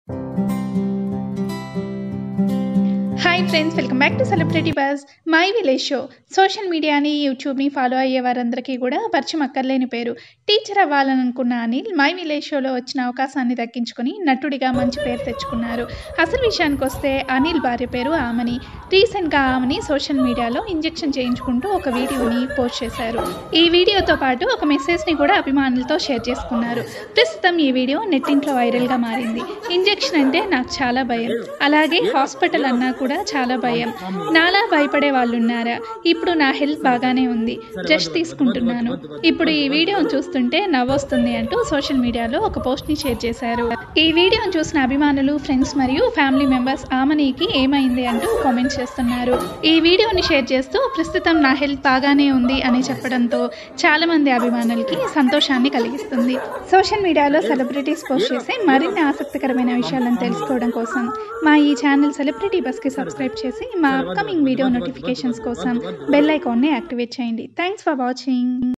hi friends welcome back to celebrity bus my village show social మీడియాని యూట్యూబ్ని follow అయ్యే వారందరికీ కూడా పరిచయం అక్కర్లేని పేరు టీచర్ అవ్వాలని అనుకున్న అనిల్ మై విలేజ్ షోలో వచ్చిన అవకాశాన్ని దక్కించుకొని నటుడిగా మంచి పేరు తెచ్చుకున్నారు అసలు విషయానికి వస్తే అనిల్ భార్య పేరు ఆమని రీసెంట్గా ఆమెని సోషల్ మీడియాలో ఇంజెక్షన్ చేయించుకుంటూ ఒక వీడియోని పోస్ట్ చేశారు ఈ వీడియోతో పాటు ఒక మెసేజ్ని కూడా అభిమానులతో షేర్ చేసుకున్నారు ప్రస్తుతం ఈ వీడియో నెట్టింట్లో వైరల్గా మారింది ఇంజెక్షన్ అంటే నాకు చాలా భయం అలాగే హాస్పిటల్ అన్నా కూడా చాలా భయం నాలా భయపడే వాళ్ళు ఉన్నారా ఇప్పుడు నా హెల్త్ బాగానే ఉంది రెస్ట్ తీసుకుంటున్నాను ఇప్పుడు ఈ వీడియోని చూస్తుంటే నవ్వొస్తుంది అంటూ సోషల్ మీడియాలో ఒక పోస్ట్ని షేర్ చేశారు ఈ వీడియోని చూసిన అభిమానులు ఫ్రెండ్స్ మరియు ఫ్యామిలీ మెంబర్స్ ఆమనీకి ఏమైంది అంటూ కామెంట్స్ చేస్తున్నారు ఈ వీడియోని షేర్ చేస్తూ ప్రస్తుతం నా హెల్త్ బాగానే ఉంది అని చెప్పడంతో చాలా మంది అభిమానులకి సంతోషాన్ని కలిగిస్తుంది సోషల్ మీడియాలో సెలబ్రిటీస్ పోస్ట్ చేసే మరిన్ని ఆసక్తికరమైన విషయాలను తెలుసుకోవడం కోసం మా ఈ ఛానల్ సెలబ్రిటీ బస్కి సబ్స్క్రైబ్ చేసి మా అప్కమింగ్ వీడియో నోటిఫికేషన్స్ కోసం బెల్ ఐకాన్ని యాక్టివేట్ చేయండి థ్యాంక్స్ ఫర్ వాచింగ్